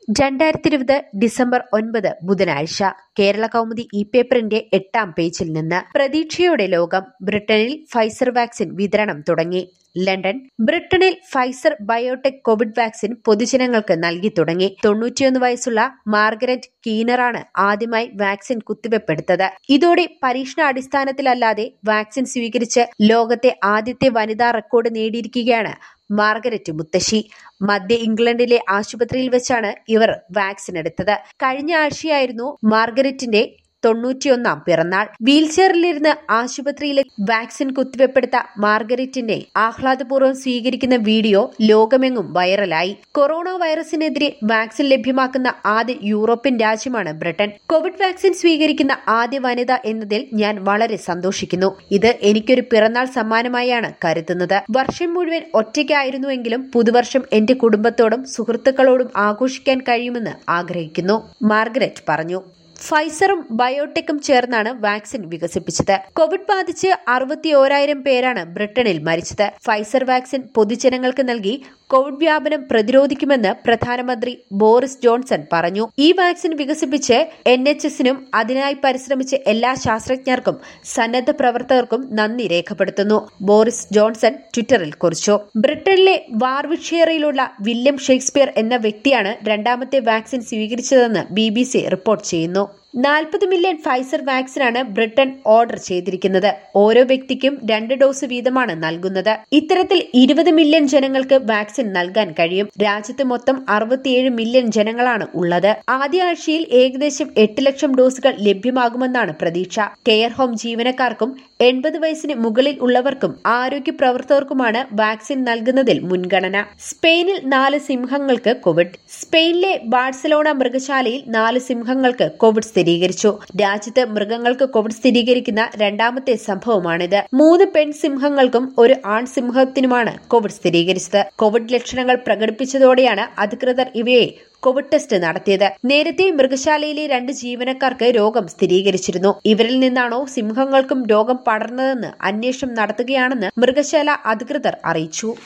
രണ്ടായിരത്തി ഇരുപത് ഡിസംബർ ഒൻപത് ബുധനാഴ്ച കേരള കൗമുദി ഇ പേപ്പറിന്റെ എട്ടാം പേജിൽ നിന്ന് പ്രതീക്ഷയോടെ ലോകം ബ്രിട്ടനിൽ ഫൈസർ വാക്സിൻ വിതരണം തുടങ്ങി ലണ്ടൻ ബ്രിട്ടനിൽ ഫൈസർ ബയോടെക് കോവിഡ് വാക്സിൻ പൊതുജനങ്ങൾക്ക് നൽകി തുടങ്ങി തൊണ്ണൂറ്റിയൊന്ന് വയസ്സുള്ള മാർഗരറ്റ് കീനറാണ് ആദ്യമായി വാക്സിൻ കുത്തിവെപ്പെടുത്തത് ഇതോടെ പരീക്ഷണാടിസ്ഥാനത്തിലല്ലാതെ വാക്സിൻ സ്വീകരിച്ച് ലോകത്തെ ആദ്യത്തെ വനിതാ റെക്കോർഡ് നേടിയിരിക്കുകയാണ് മാർഗരറ്റ് മുത്തശ്ശി മധ്യ ഇംഗ്ലണ്ടിലെ ആശുപത്രിയിൽ വെച്ചാണ് ഇവർ വാക്സിൻ എടുത്തത് കഴിഞ്ഞ ആഴ്ചയായിരുന്നു മാർഗരറ്റിന്റെ തൊണ്ണൂറ്റിയൊന്നാം പിറന്നാൾ വീൽചെയറിലിരുന്ന് ആശുപത്രിയിലെ വാക്സിൻ കുത്തിവെപ്പെടുത്ത മാർഗരറ്റിന്റെ ആഹ്ലാദപൂർവ്വം സ്വീകരിക്കുന്ന വീഡിയോ ലോകമെങ്ങും വൈറലായി കൊറോണ വൈറസിനെതിരെ വാക്സിൻ ലഭ്യമാക്കുന്ന ആദ്യ യൂറോപ്യൻ രാജ്യമാണ് ബ്രിട്ടൻ കോവിഡ് വാക്സിൻ സ്വീകരിക്കുന്ന ആദ്യ വനിത എന്നതിൽ ഞാൻ വളരെ സന്തോഷിക്കുന്നു ഇത് എനിക്കൊരു പിറന്നാൾ സമ്മാനമായാണ് കരുതുന്നത് വർഷം മുഴുവൻ ഒറ്റയ്ക്കായിരുന്നുവെങ്കിലും പുതുവർഷം എന്റെ കുടുംബത്തോടും സുഹൃത്തുക്കളോടും ആഘോഷിക്കാൻ കഴിയുമെന്ന് ആഗ്രഹിക്കുന്നു മാർഗരറ്റ് പറഞ്ഞു ഫൈസറും ബയോടെക്കും ചേർന്നാണ് വാക്സിൻ വികസിപ്പിച്ചത് കോവിഡ് ബാധിച്ച് അറുപത്തി ഓരായിരം പേരാണ് ബ്രിട്ടനിൽ മരിച്ചത് ഫൈസർ വാക്സിൻ പൊതുജനങ്ങൾക്ക് നൽകി കോവിഡ് വ്യാപനം പ്രതിരോധിക്കുമെന്ന് പ്രധാനമന്ത്രി ബോറിസ് ജോൺസൺ പറഞ്ഞു ഈ വാക്സിൻ വികസിപ്പിച്ച് എൻ എച്ച് എസിനും അതിനായി പരിശ്രമിച്ച എല്ലാ ശാസ്ത്രജ്ഞർക്കും സന്നദ്ധ പ്രവർത്തകർക്കും നന്ദി രേഖപ്പെടുത്തുന്നു ബോറിസ് ജോൺസൺ ട്വിറ്ററിൽ കുറിച്ചു ബ്രിട്ടനിലെ വാർവിഷയറിലുള്ള വില്യം ഷേക്സ്പിയർ എന്ന വ്യക്തിയാണ് രണ്ടാമത്തെ വാക്സിൻ സ്വീകരിച്ചതെന്ന് ബി റിപ്പോർട്ട് ചെയ്യുന്നു നാൽപ്പത് മില്യൺ ഫൈസർ വാക്സിനാണ് ബ്രിട്ടൻ ഓർഡർ ചെയ്തിരിക്കുന്നത് ഓരോ വ്യക്തിക്കും രണ്ട് ഡോസ് വീതമാണ് നൽകുന്നത് ഇത്തരത്തിൽ ഇരുപത് മില്യൺ ജനങ്ങൾക്ക് വാക്സിൻ നൽകാൻ കഴിയും രാജ്യത്ത് മൊത്തം അറുപത്തിയേഴ് മില്യൺ ജനങ്ങളാണ് ഉള്ളത് ആദ്യ ആഴ്ചയിൽ ഏകദേശം എട്ട് ലക്ഷം ഡോസുകൾ ലഭ്യമാകുമെന്നാണ് പ്രതീക്ഷ കെയർ ഹോം ജീവനക്കാർക്കും എൺപത് വയസ്സിന് മുകളിൽ ഉള്ളവർക്കും ആരോഗ്യ പ്രവർത്തകർക്കുമാണ് വാക്സിൻ നൽകുന്നതിൽ മുൻഗണന സ്പെയിനിൽ നാല് സിംഹങ്ങൾക്ക് കോവിഡ് സ്പെയിനിലെ ബാഴ്സലോണ മൃഗശാലയിൽ നാല് സിംഹങ്ങൾക്ക് കോവിഡ് സ്ഥിരീകരിച്ചു രാജ്യത്ത് മൃഗങ്ങൾക്ക് കോവിഡ് സ്ഥിരീകരിക്കുന്ന രണ്ടാമത്തെ സംഭവമാണിത് മൂന്ന് പെൺ സിംഹങ്ങൾക്കും ഒരു ആൺ സിംഹത്തിനുമാണ് കോവിഡ് സ്ഥിരീകരിച്ചത് കോവിഡ് ലക്ഷണങ്ങൾ പ്രകടിപ്പിച്ചതോടെയാണ് അധികൃതർ ഇവയെ കോവിഡ് ടെസ്റ്റ് നടത്തിയത് നേരത്തെ മൃഗശാലയിലെ രണ്ട് ജീവനക്കാർക്ക് രോഗം സ്ഥിരീകരിച്ചിരുന്നു ഇവരിൽ നിന്നാണോ സിംഹങ്ങൾക്കും രോഗം പടർന്നതെന്ന് അന്വേഷണം നടത്തുകയാണെന്ന് മൃഗശാല അധികൃതർ അറിയിച്ചു